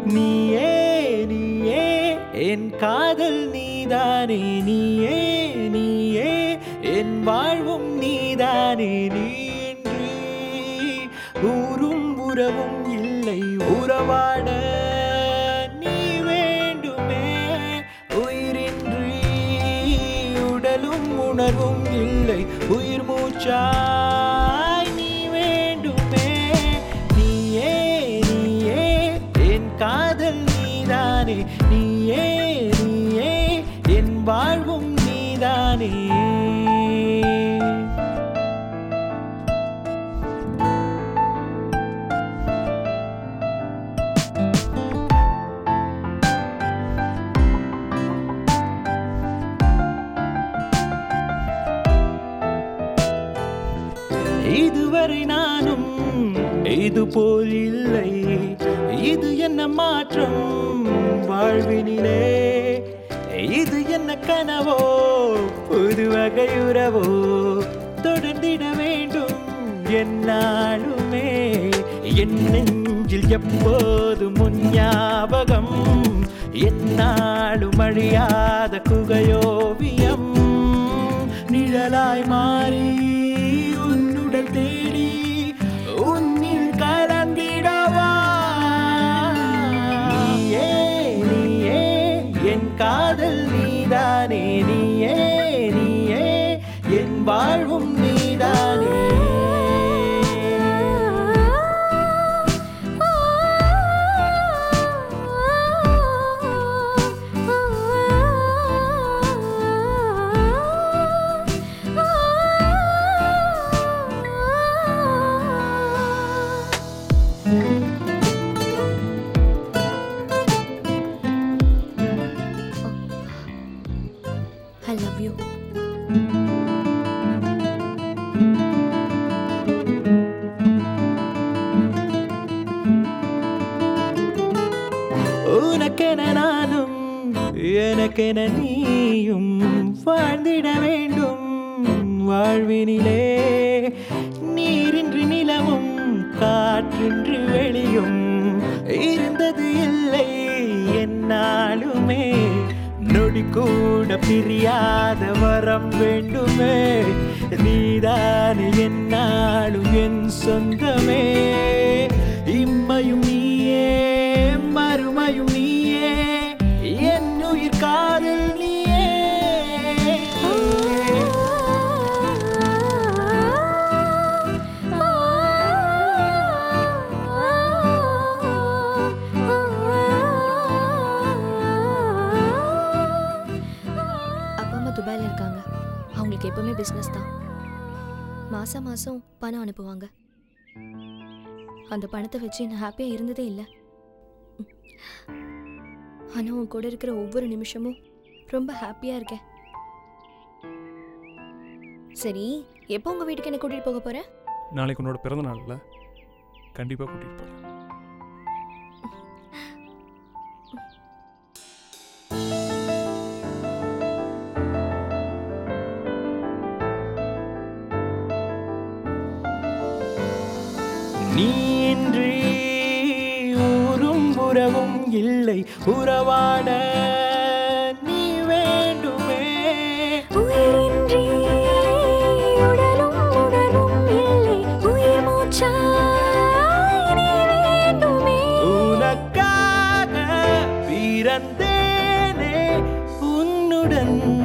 நீயே நீயே என் காதல் நீதானே நீயே நீயே என் வாழ்வும் நீதானே நீன்றி ஊரும் உறவும் இல்லை உறவாட நீ வேண்டுமே உயிரின்றி உடலும் உணர்வும் இல்லை உயிர் மூச்சாய் நீ வேண்டுமே நீயே நீயே என் காதல் நீதானே நீயே நீயே என் வாழ்வும் நீதானே இதுவரை நானும் இது போல் இல்லை இது என்ன மாற்றம் வாழ்வினிலே இது என்ன கனவோ புது வகை உறவோ தொடர்ந்திட வேண்டும் என்னாலுமே என் நெஞ்சில் எப்போது முன் ஞாபகம் என்னாலும் அழியாத குகையோவியம் நிழலாய் மாறி உன்னுடன் தேடி உன்னில் கலந்திடவா நீயே நீயே என் காதல் நீதானே நீயே நீயே என் வாழ்வும் நீதானே I love you. உனக்கென நானும் எனக்கென நீயும் வாழ்ந்திட வேண்டும் வாழ்வினிலே நீரின்றி நிலவும் காற்றின்றி வெளியும் இருந்தது இல்லை என்னாலுமே நொடி கூட பிரியாத வரம் வேண்டுமே நீதானே என்னாலும் என் சொந்தமே இம்மையும் நீயே மறுமையும் நீயே என் உயிர் காதல் நீயே அப்பா அம்மா துபாயில் இருக்காங்க அவங்களுக்கு எப்பவுமே பிஸ்னஸ் தான் மாசம் மாசம் பணம் அனுப்புவாங்க அந்த பணத்தை வச்சு நான் ஹாப்பியாக இருந்ததே இல்லை ஆனால் உன் கூட இருக்கிற ஒவ்வொரு நிமிஷமும் ரொம்ப ஹாப்பியாக இருக்கேன் சரி எப்போ உங்கள் வீட்டுக்கு என்ன கூட்டிகிட்டு போக போகிற நாளைக்கு உன்னோட பிறந்த நாள்ல கண்டிப்பாக கூட்டிகிட்டு போகிறேன் நீன்றி ஊரும் உறவும் இல்லை உறவாட நீ வேண்டுமே உயிரின்றி உடலும் உணர்வும் இல்லை உயிர் மூச்சாய் நீ வேண்டுமே உனக்காக பிறந்தேனே உன்னுடன்